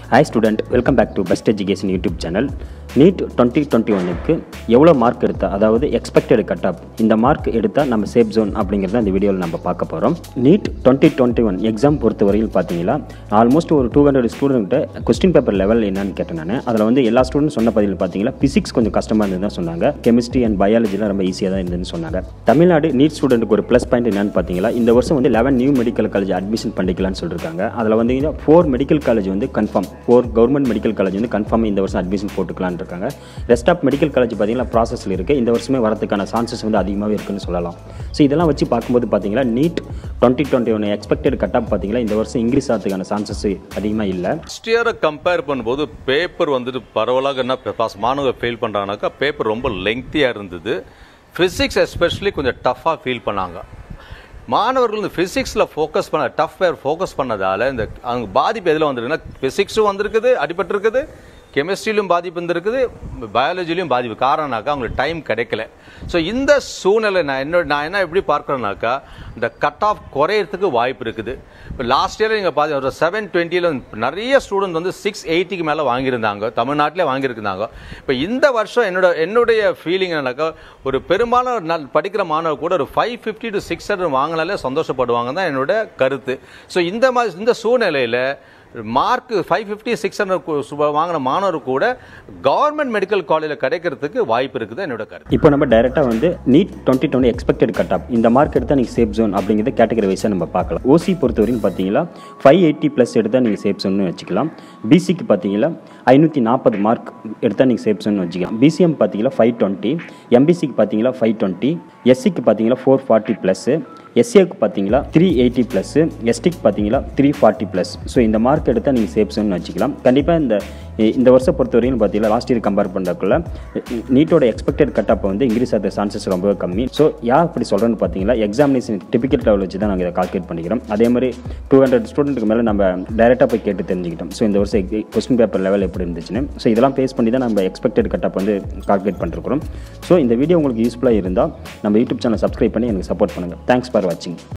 hi student welcome back to best education YouTube channel NEET twenty twenty ஒனுக்கு எவ்வளோ mark எடுத்தா அதாவது expected cut off இந்த mark எடுத்தால் நம்ம சேஃப் ஜோன் அப்படிங்கிறத இந்த வீடியோவில் நம்ம பார்க்க போகிறோம் NEET twenty twenty one exam பொறுத்த வரையில் பார்த்தீங்கன்னா ஆல்மோஸ்ட் ஒரு டூ ஹண்ட்ரட் ஸ்டூடெண்ட்டை கொஸ்டின் பேப்பர் லெவல் என்னன்னு கேட்டேன் நான் அதில் வந்து எல்லா ஸ்டூடெண்ட் சொன்ன பதில் பார்த்தீங்கன்னா பிசிக்ஸ் கொஞ்சம் கஷ்டமாக இருந்ததுன்னு சொன்னாங்க கெமிஸ்ட்ரி அண்ட் பயாலஜிலாம் ரொம்ப ஈஸியாக தான் இருந்ததுன்னு சொன்னாங்க தமிழ்நாடு நீட் ஸ்டூடெண்ட்டுக்கு ஒரு ப்ளஸ் பாயிண்ட் என்னன்னு பார்த்தீங்கன்னா இந்த வருஷம் வந்து eleven new medical college admission பண்ணிக்கலாம்னு சொல்லியிருக்காங்க அதில் வந்து ஃபோர் மெடிக்கல் காலேஜ் வந்து confirm four government medical college வந்து கன்ஃபார்ம் இந்த வருஷம் அட்மிஷன் போட்டுக்கலாம்னு இருக்காங்க ரெஸ்ட் ஆஃப் மெடிக்கல் காலேஜ் பார்த்தீங்கன்னா ப்ராசஸில் இருக்குது இந்த வருஷமே வரதுக்கான சான்சஸ் வந்து அதிகமாகவே இருக்குன்னு சொல்லலாம் ஸோ இதெல்லாம் வச்சு பார்க்கும்போது பார்த்தீங்கன்னா NEET twenty twenty one expected cut off பார்த்தீங்கன்னா இந்த வருஷம் இன்க்ரீஸ் ஆகிறதுக்கான சான்சஸ் அதிகமாக இல்லை ஃபஸ்ட் இயரை கம்பேர் பண்ணும்போது பேப்பர் வந்துட்டு பரவலாக என்ன பாஸ் மாணவர்கள் ஃபெயில் பண்ணுறாங்கனாக்கா பேப்பர் ரொம்ப லெங்க்த்தியாக இருந்தது ஃபிசிக்ஸ் எஸ்பெஷலி கொஞ்சம் டஃப்பாக ஃபீல் பண்ணாங்க மாணவர்கள் இந்த ஃபிசிக்ஸில் ஃபோக்கஸ் பண்ண டஃப் பேர் ஃபோக்கஸ் பண்ணதால இந்த அவங்க பாதிப்பு எதில் வந்திருக்குன்னா ஃபிசிக்ஸும் வந்திருக்குது அடிபட்டிருக்குது கெமிஸ்ட்ரியிலும் பாதிப்பு இருந்திருக்குது பயாலஜிலையும் பாதிப்பு காரணம்னாக்கா அவங்களுக்கு டைம் கிடைக்கல ஸோ இந்த சூழ்நிலை நான் என்ன நான் என்ன எப்படி பார்க்குறேன்னாக்கா இந்த கட் ஆஃப் குறையறதுக்கு வாய்ப்பு இருக்குது இப்போ லாஸ்ட் இயர் நீங்கள் பார்த்து ஒரு செவன் டுவெண்ட்டியில் நிறைய ஸ்டூடெண்ட் வந்து சிக்ஸ் எயிட்டிக்கு மேலே வாங்கியிருந்தாங்க தமிழ்நாட்டிலே வாங்கியிருந்தாங்க இப்போ இந்த வருஷம் என்னோட என்னுடைய ஃபீலிங் என்னன்னாக்கா ஒரு பெரும்பாலான நல் படிக்கிற மாணவர் கூட ஒரு five fifty to six hundred வாங்கினாலே சந்தோஷப்படுவாங்க தான் என்னோட கருத்து ஸோ இந்த மாதிரி இந்த சூழ்நிலையில் mark five fifty six hundred வாங்கின மாணவர் கூட கவர்மெண்ட் மெடிக்கல் காலேஜில் கிடைக்கிறதுக்கு வாய்ப்பு இருக்குது என்னோட கருத்து இப்போ நம்ம டைரெக்டாக வந்து NEET twenty twenty expected cut off இந்த மார்க் எடுத்தால் நீங்கள் சேஃப் ஜோன் அப்படிங்கிறத கேட்டகரி வைஸாக நம்ம பார்க்கலாம் ஓசி பொறுத்த வரைக்கும் பார்த்தீங்கன்னா ஃபைவ் எயிட்டி ப்ளஸ் எடுத்தால் நீங்கள் சேஃப் ஜோன்னு வச்சுக்கலாம் பிசிக்கு பார்த்தீங்கன்னா ஐநூற்றி நாற்பது மார்க் எடுத்தால் நீங்கள் சேஃப் ஜோன் வச்சுக்கலாம் பிசிஎம் பார்த்தீங்கன்னா ஃபைவ் டுவெண்ட்டி எம்பிசிக்கு பார்த்தீங்கன்னா ஃபைவ் டுவெண்ட்டி எஸ்சிக்கு பார்த்தீங்கன்னா ஃபோர் ஃபார்ட்டி ப்ளஸ்ஸு எஸ்ஏக்கு பார்த்தீங்களா த்ரீ எயிட்டி ப்ளஸ்ஸு எஸ்டிக்கு பார்த்தீங்களா த்ரீ ஃபார்ட்டி ப்ளஸ் ஸோ இந்த மார்க் எடுத்தால் நீங்கள் சேஃப் ஜோன் வச்சுக்கலாம் கண்டிப்பாக இந்த இந்த வருஷம் பொறுத்த வரைக்கும் பார்த்தீங்கன்னா லாஸ்ட் இயர் கம்பேர் பண்ணுறக்குள்ள நீட்டோட எக்ஸ்பெக்டட் கட் ஆப் வந்து இன்க்ரீஸ் ஆகிற சான்சஸ் ரொம்ப கம்மி ஸோ யார் இப்படி சொல்கிறேன்னு பார்த்தீங்கன்னா எக்ஸாமினேஷன் டிபிக்கல் லெவல் வச்சு தான் நாங்கள் இதை கால்குலேட் பண்ணிக்கிறோம் அதே மாதிரி டூ ஹண்ட்ரட் ஸ்டூடெண்ட்டுக்கு மேலே நம்ம டேரெக்டாக போய் கேட்டு தெரிஞ்சுக்கிட்டோம் ஸோ இந்த வருஷம் கொஸ்டின் பேப்பர் லெவல் எப்படி இருந்துச்சுன்னு ஸோ இதெல்லாம் ஃபேஸ் பண்ணி தான் நம்ம எக்ஸ்பெக்டட் கட் ஆப் வந்து கால்குலேட் பண்ணிருக்கிறோம் ஸோ இந்த வீடியோ உங்களுக்கு யூஸ்ஃபுல்லாக இருந்தால் நம்ம யூடியூப் சேனல் சப்ஸ்கிரைப் பண்ணி எனக்கு சப்போர்ட் பண்ணுங்கள் தேங்க்ஸ் ஃபார் வாட்சிங்